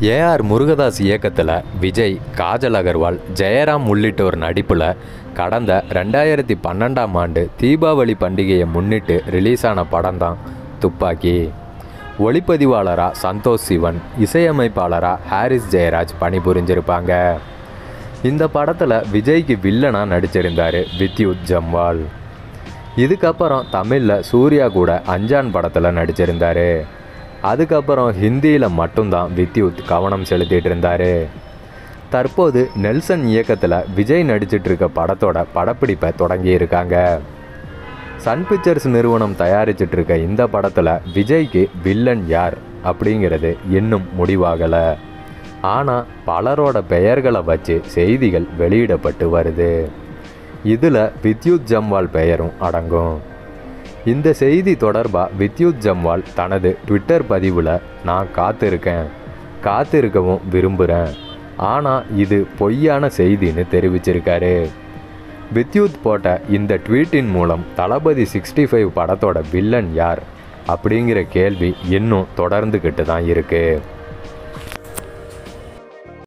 AR Murugadoss இயக்கத்தில் விஜய் காஜல் அகர்வால் ஜெயராம் உள்ளிட்டோர் நடிப்பில் கடந்த ரெண்டாயிரத்தி பன்னெண்டாம் ஆண்டு தீபாவளி பண்டிகையை முன்னிட்டு ரிலீஸ் ஆன படம் தான் துப்பாக்கி ஒளிப்பதிவாளராக சந்தோஷ் சிவன் இசையமைப்பாளராக ஹாரிஸ் ஜெயராஜ் பணிபுரிஞ்சிருப்பாங்க இந்த படத்தில் விஜய்க்கு வில்லனாக நடிச்சிருந்தார் வித்யுத் ஜம்வால் இதுக்கப்புறம் தமிழில் சூர்யா கூட அஞ்சான் படத்தில் நடிச்சிருந்தாரு அதுக்கப்புறம் ஹிந்தியில் மட்டும்தான் வித்யுத் கவனம் செலுத்திட்டு இருந்தார் தற்போது நெல்சன் இயக்கத்தில் விஜய் நடிச்சிட்டு இருக்க படத்தோட படப்பிடிப்பை தொடங்கியிருக்காங்க சன் பிக்சர்ஸ் நிறுவனம் தயாரிச்சிட்டு இருக்க இந்த படத்தில் விஜய்க்கு வில்லன் யார் அப்படிங்கிறது இன்னும் முடிவாகலை ஆனால் பலரோட பெயர்களை வச்சு செய்திகள் வெளியிடப்பட்டு வருது இதில் வித்யுத் ஜம்வால் பெயரும் அடங்கும் இந்த செய்தி தொடர்பாக வித்யுத் ஜம்வால் தனது ட்விட்டர் பதிவில் நான் காத்திருக்கேன் காத்திருக்கவும் விரும்புகிறேன் ஆனால் இது பொய்யான செய்தின்னு தெரிவிச்சிருக்காரு வித்யுத் போட்ட இந்த ட்வீட்டின் மூலம் தளபதி சிக்ஸ்டி ஃபைவ் படத்தோட வில்லன் யார் அப்படிங்கிற கேள்வி இன்னும் தொடர்ந்துக்கிட்டு தான் இருக்குது